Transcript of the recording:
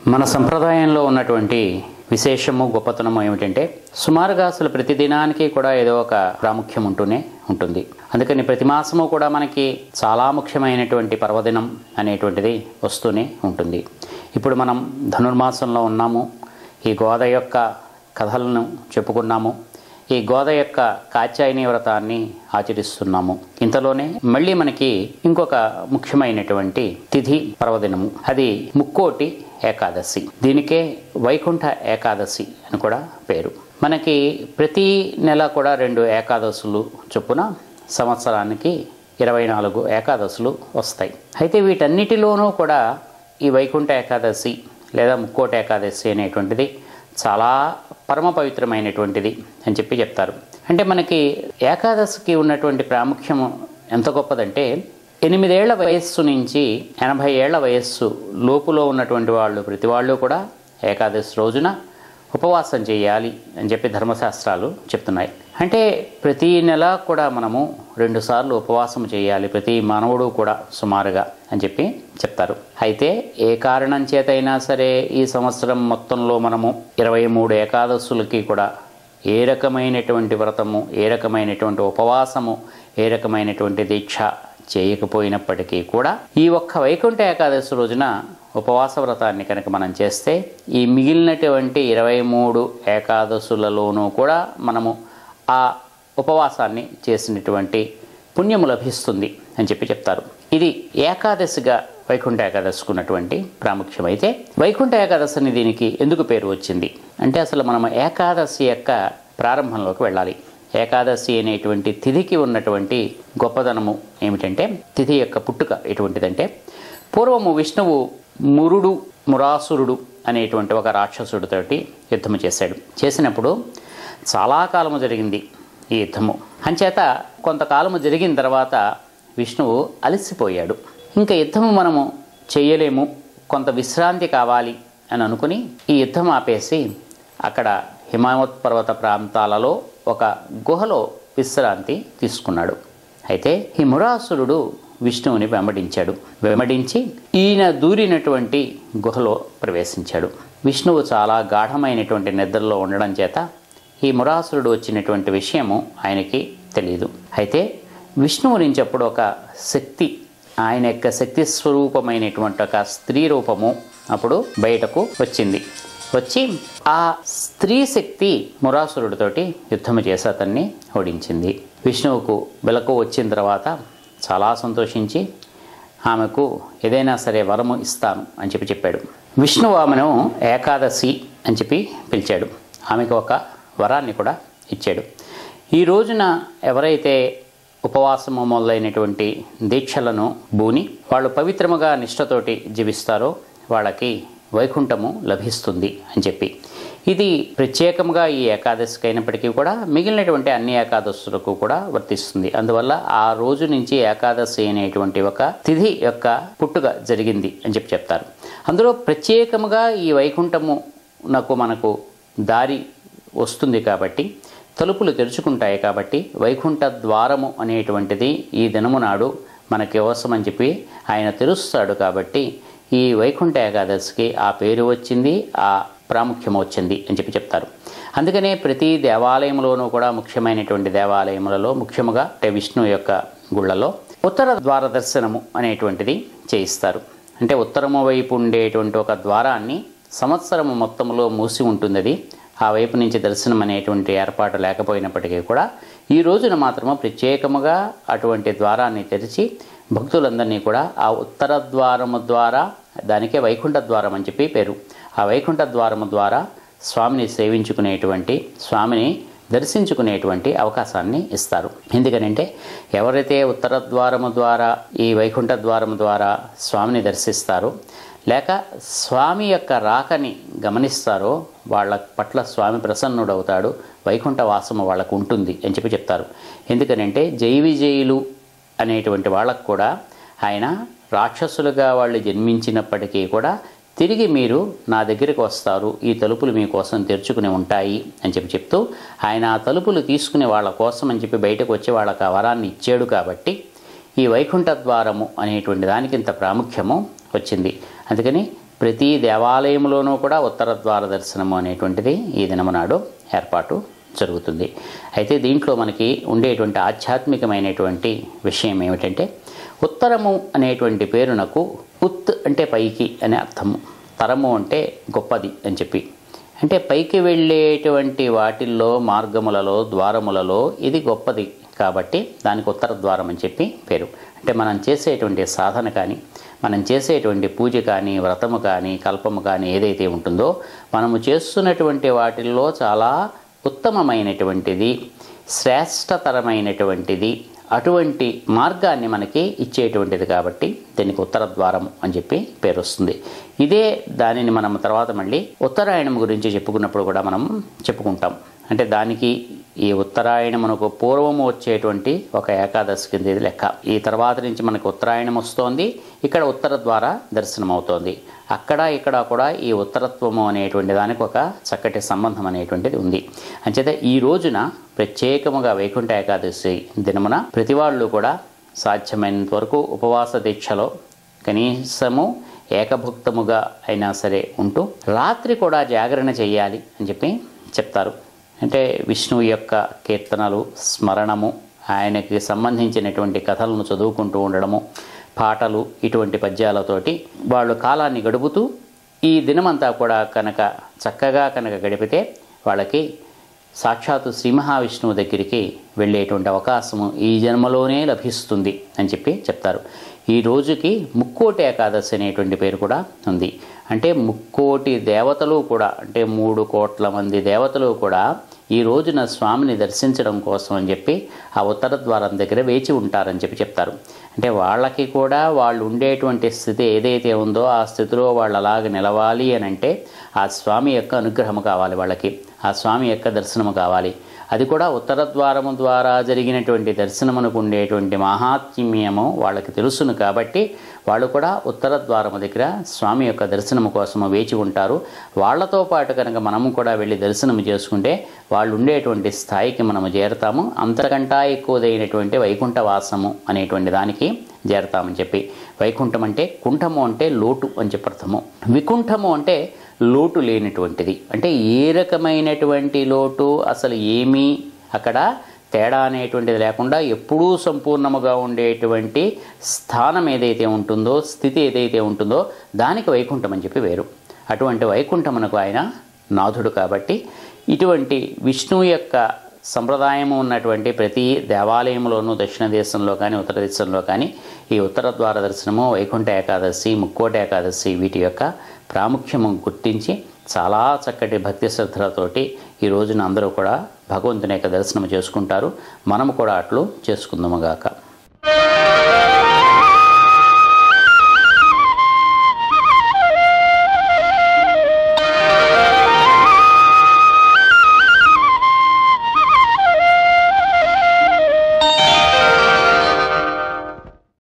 మన సంప్రదాయంలో ఉన్నటువంటి విశేషము గొప్పతనము ఏమిటంటే సుమారుగా అసలు ప్రతి దినానికి కూడా ఏదో ఒక ప్రాముఖ్యం ఉంటూనే ఉంటుంది అందుకని ప్రతి మాసము కూడా మనకి చాలా ముఖ్యమైనటువంటి పర్వదినం అనేటువంటిది వస్తూనే ఉంటుంది ఇప్పుడు మనం ధనుర్మాసంలో ఉన్నాము ఈ గోద యొక్క కథలను చెప్పుకున్నాము ఈ గోద యొక్క కాత్యాయని వ్రతాన్ని ఆచరిస్తున్నాము ఇంతలోనే మళ్ళీ మనకి ఇంకొక ముఖ్యమైనటువంటి తిథి పర్వదినము అది ముక్కోటి ఏకాదశి దీనికే వైకుంఠ ఏకాదశి అని కూడా పేరు మనకి ప్రతి నెల కూడా రెండు ఏకాదశులు చొప్పున సంవత్సరానికి ఇరవై నాలుగు ఏకాదశులు వస్తాయి అయితే వీటన్నిటిలోనూ కూడా ఈ వైకుంఠ ఏకాదశి లేదా ముక్కోటి ఏకాదశి అనేటువంటిది చాలా పరమ పవిత్రమైనటువంటిది అని చెప్పి చెప్తారు అంటే మనకి ఏకాదశికి ఉన్నటువంటి ప్రాముఖ్యము ఎంత గొప్పదంటే ఎనిమిదేళ్ల వయస్సు నుంచి ఎనభై ఏళ్ల వయస్సు లోపులో ఉన్నటువంటి వాళ్ళు ప్రతి వాళ్ళు కూడా ఏకాదశి రోజున ఉపవాసం చేయాలి అని చెప్పి ధర్మశాస్త్రాలు చెప్తున్నాయి అంటే ప్రతి నెల కూడా మనము రెండుసార్లు ఉపవాసం చేయాలి ప్రతి మానవుడు కూడా సుమారుగా అని చెప్పి చెప్తారు అయితే ఏ కారణం చేతైనా సరే ఈ సంవత్సరం మొత్తంలో మనము ఇరవై మూడు ఏకాదశులకి కూడా ఏ రకమైనటువంటి వ్రతము ఏ రకమైనటువంటి ఉపవాసము ఏ రకమైనటువంటి దీక్ష చేయకపోయినప్పటికీ కూడా ఈ ఒక్క వైకుంఠ ఏకాదశి రోజున ఉపవాస వ్రతాన్ని కనుక మనం చేస్తే ఈ మిగిలినటువంటి ఇరవై మూడు ఏకాదశులలోనూ కూడా మనము ఆ ఉపవాసాన్ని చేసినటువంటి పుణ్యము లభిస్తుంది అని చెప్పి చెప్తారు ఇది ఏకాదశిగా వైకుంఠ ఏకాదశికి ఉన్నటువంటి ప్రాముఖ్యం అయితే వైకుంఠ ఏకాదశిని దీనికి ఎందుకు పేరు వచ్చింది అంటే అసలు మనం ఏకాదశి యొక్క ప్రారంభంలోకి వెళ్ళాలి ఏకాదశి అనేటువంటి తిథికి ఉన్నటువంటి గొప్పదనము ఏమిటంటే తిథి యొక్క పుట్టుక ఎటువంటిదంటే పూర్వము విష్ణువు మురుడు మురాసురుడు అనేటువంటి ఒక రాక్షసుడితోటి యుద్ధము చేశాడు చేసినప్పుడు చాలా కాలము జరిగింది ఈ యుద్ధము అంచేత కొంతకాలము జరిగిన తర్వాత విష్ణువు అలసిపోయాడు ఇంకా యుద్ధము మనము చేయలేము కొంత విశ్రాంతి కావాలి అని అనుకుని ఈ యుద్ధం ఆపేసి అక్కడ హిమావత్ పర్వత ప్రాంతాలలో ఒక గుహలో విశ్రాంతి తీసుకున్నాడు అయితే ఈ మురాసురుడు విష్ణువుని వెంబడించాడు వెంబడించి ఈయన దూరినటువంటి గుహలో ప్రవేశించాడు విష్ణువు చాలా గాఢమైనటువంటి నిద్రలో ఉండడం చేత ఈ మురాసురుడు వచ్చినటువంటి విషయము ఆయనకి తెలియదు అయితే విష్ణువు నుంచి అప్పుడు ఒక శక్తి ఆయన యొక్క శక్తి స్వరూపమైనటువంటి ఒక స్త్రీ రూపము అప్పుడు బయటకు వచ్చింది వచ్చి ఆ స్త్రీ శక్తి మురాసురుడితోటి యుద్ధము చేసి అతన్ని ఓడించింది విష్ణువుకు వెలకు వచ్చిన తర్వాత చాలా సంతోషించి ఆమెకు ఏదైనా సరే వరము ఇస్తాను అని చెప్పి చెప్పాడు విష్ణువు ఆమెను ఏకాదశి అని చెప్పి పిలిచాడు ఆమెకు ఒక వరాన్ని కూడా ఇచ్చాడు ఈ రోజున ఎవరైతే ఉపవాసము మొదలైనటువంటి దీక్షలను బూని వాళ్ళు పవిత్రముగా నిష్ఠతోటి జీవిస్తారో వాళ్ళకి వైకుంఠము లభిస్తుంది అని చెప్పి ఇది ప్రత్యేకంగా ఈ ఏకాదశికి అయినప్పటికీ కూడా మిగిలినటువంటి అన్ని ఏకాదశులకు కూడా వర్తిస్తుంది అందువల్ల ఆ రోజు నుంచి ఏకాదశి అనేటువంటి ఒక తిథి యొక్క పుట్టుక జరిగింది అని చెప్పి చెప్తారు అందులో ప్రత్యేకముగా ఈ వైకుంఠము నాకు మనకు దారి వస్తుంది కాబట్టి తలుపులు తెరుచుకుంటాయి కాబట్టి వైకుంఠ ద్వారము అనేటువంటిది ఈ దినము నాడు మనకి అవసరం అని చెప్పి ఆయన తెరుస్తాడు కాబట్టి ఈ వైకుంఠ ఏకాదశికి ఆ పేరు వచ్చింది ఆ ప్రాముఖ్యం వచ్చింది అని చెప్పి చెప్తారు అందుకనే ప్రతి దేవాలయంలోనూ కూడా ముఖ్యమైనటువంటి దేవాలయములలో ముఖ్యముగా అంటే విష్ణు యొక్క గుళ్ళలో ఉత్తర ద్వార దర్శనము అనేటువంటిది చేయిస్తారు అంటే ఉత్తరము వైపు ఉండేటువంటి ఒక ద్వారాన్ని సంవత్సరము మొత్తంలో మూసి ఉంటుంది అది ఆ వైపు నుంచి దర్శనం అనేటువంటి ఏర్పాటు లేకపోయినప్పటికీ కూడా ఈ రోజున మాత్రము ప్రత్యేకముగా అటువంటి ద్వారాన్ని తెరిచి భక్తులందరినీ కూడా ఆ ఉత్తర ద్వారము ద్వారా దానికే వైకుంఠ ద్వారం అని చెప్పి పేరు ఆ వైకుంఠ ద్వారము ద్వారా స్వామిని సేవించుకునేటువంటి స్వామిని దర్శించుకునేటువంటి అవకాశాన్ని ఇస్తారు ఎందుకనంటే ఎవరైతే ఉత్తర ద్వారము ద్వారా ఈ వైకుంఠ ద్వారము ద్వారా స్వామిని దర్శిస్తారో లేక స్వామి యొక్క రాకని గమనిస్తారో వాళ్ళ పట్ల స్వామి ప్రసన్నుడవుతాడు వైకుంఠ వాసము వాళ్ళకు ఉంటుంది అని చెప్పి చెప్తారు ఎందుకనంటే జై విజయులు అనేటువంటి వాళ్ళకు కూడా ఆయన రాక్షసులుగా వాళ్ళు జన్మించినప్పటికీ కూడా తిరిగి మీరు నా దగ్గరికి వస్తారు ఈ తలుపులు మీకోసం తెరుచుకుని ఉంటాయి అని చెప్పి చెప్తూ ఆయన ఆ తలుపులు తీసుకుని వాళ్ళ కోసం అని చెప్పి బయటకు వచ్చి వాళ్ళకి ఆ వరాన్ని ఇచ్చాడు కాబట్టి ఈ వైకుంఠ ద్వారము అనేటువంటి దానికి ఇంత ప్రాముఖ్యము వచ్చింది అందుకని ప్రతి దేవాలయంలోనూ కూడా ఉత్తర ద్వార దర్శనము అనేటువంటిది ఈ దినము నాడు ఏర్పాటు జరుగుతుంది అయితే దీంట్లో మనకి ఉండేటువంటి ఆధ్యాత్మికమైనటువంటి విషయం ఏమిటంటే ఉత్తరము అనేటువంటి పేరునకు ఉత్ అంటే పైకి అనే అర్థము తరము అంటే గొప్పది అని చెప్పి అంటే పైకి వెళ్ళేటువంటి వాటిల్లో మార్గములలో ద్వారములలో ఇది గొప్పది కాబట్టి దానికి ఉత్తర ద్వారం అని చెప్పి పేరు అంటే మనం చేసేటువంటి సాధన కానీ మనం చేసేటువంటి పూజ కానీ వ్రతము కానీ కల్పము కానీ ఏదైతే ఉంటుందో మనము చేస్తున్నటువంటి వాటిల్లో చాలా ఉత్తమమైనటువంటిది శ్రేష్టతరమైనటువంటిది అటువంటి మార్గాన్ని మనకి ఇచ్చేటువంటిది కాబట్టి దీనికి ఉత్తర ద్వారం అని చెప్పి పేరు వస్తుంది ఇదే దానిని మనం తర్వాత మళ్ళీ ఉత్తరాయణం గురించి చెప్పుకున్నప్పుడు కూడా మనం చెప్పుకుంటాం అంటే దానికి ఈ ఉత్తరాయణమునకు పూర్వము వచ్చేటువంటి ఒక ఏకాదశి కింద ఇది లెక్క ఈ తర్వాత నుంచి మనకు ఉత్తరాయణం వస్తోంది ఇక్కడ ఉత్తర ద్వారా దర్శనం అవుతోంది అక్కడ ఇక్కడ కూడా ఈ ఉత్తరత్వము అనేటువంటి దానికి ఒక చక్కటి సంబంధం అనేటువంటిది ఉంది అంచేత ఈ రోజున ప్రత్యేకముగా వైకుంఠ ఏకాదశి దినమున ప్రతి వాళ్ళు కూడా సాధ్యమైనంత వరకు ఉపవాస దీక్షలో కనీసము ఏకభుక్తముగా అయినా సరే ఉంటూ రాత్రి కూడా జాగరణ చేయాలి అని చెప్పి చెప్తారు అంటే విష్ణువు యొక్క కీర్తనలు స్మరణము ఆయనకి సంబంధించినటువంటి కథలను చదువుకుంటూ ఉండడము పాటలు ఇటువంటి పద్యాలతోటి వాళ్ళు కాలాన్ని గడుపుతూ ఈ దినమంతా కూడా కనుక చక్కగా కనుక గడిపితే వాళ్ళకి సాక్షాత్తు శ్రీ మహావిష్ణువు దగ్గరికి వెళ్ళేటువంటి అవకాశము ఈ జన్మలోనే లభిస్తుంది అని చెప్పి చెప్తారు ఈ రోజుకి ముక్కోటి ఏకాదశి అనేటువంటి పేరు కూడా ఉంది అంటే ముక్కోటి దేవతలు కూడా అంటే మూడు కోట్ల మంది దేవతలు కూడా ఈ రోజున స్వామిని దర్శించడం కోసం అని చెప్పి ఆ ఉత్తర ద్వారం దగ్గర వేచి ఉంటారని చెప్పి చెప్తారు అంటే వాళ్ళకి కూడా వాళ్ళు ఉండేటువంటి స్థితి ఏదైతే ఉందో ఆ స్థితిలో వాళ్ళు అలాగ నిలవాలి అని అంటే ఆ స్వామి యొక్క అనుగ్రహము కావాలి వాళ్ళకి ఆ స్వామి యొక్క దర్శనము కావాలి అది కూడా ఉత్తర ద్వారము ద్వారా జరిగినటువంటి దర్శనమునకు ఉండేటువంటి మహాత్మ్యము వాళ్ళకి తెలుసును కాబట్టి వాళ్ళు కూడా ఉత్తర ద్వారము దగ్గర స్వామి యొక్క దర్శనము కోసము వేచి ఉంటారు వాళ్ళతో పాటు కనుక మనము కూడా వెళ్ళి దర్శనం చేసుకుంటే వాళ్ళు ఉండేటువంటి స్థాయికి మనము చేరతాము అంతకంటా ఎక్కువదైనటువంటి వైకుంఠ వాసము అనేటువంటి దానికి చేరతామని చెప్పి వైకుంఠం అంటే కుంఠము అంటే లోటు అని చెప్పి అర్థము వికుంఠము అంటే లోటు లేనటువంటిది అంటే ఏ రకమైనటువంటి లోటు అసలు ఏమీ అక్కడ తేడా అనేటువంటిది లేకుండా ఎప్పుడూ సంపూర్ణముగా ఉండేటువంటి స్థానం ఏదైతే ఉంటుందో స్థితి ఏదైతే ఉంటుందో దానికి వైకుంఠం అని చెప్పి వేరు అటువంటి వైకుంఠమునకు ఆయన నాథుడు కాబట్టి ఇటువంటి విష్ణువు యొక్క సంప్రదాయము ఉన్నటువంటి ప్రతి దేవాలయంలోనూ దక్షిణ దేశంలో కానీ ఉత్తర దేశంలో కానీ ఈ ఉత్తర ద్వార దర్శనము వైకుంఠ ఏకాదశి ముక్కోటి ఏకాదశి వీటి యొక్క ప్రాముఖ్యము గుర్తించి చాలా చక్కటి భక్తి శ్రద్ధలతోటి ఈ రోజున అందరూ కూడా భగవంతుని యొక్క దర్శనం చేసుకుంటారు మనము కూడా అట్లు చేసుకుందాముగాక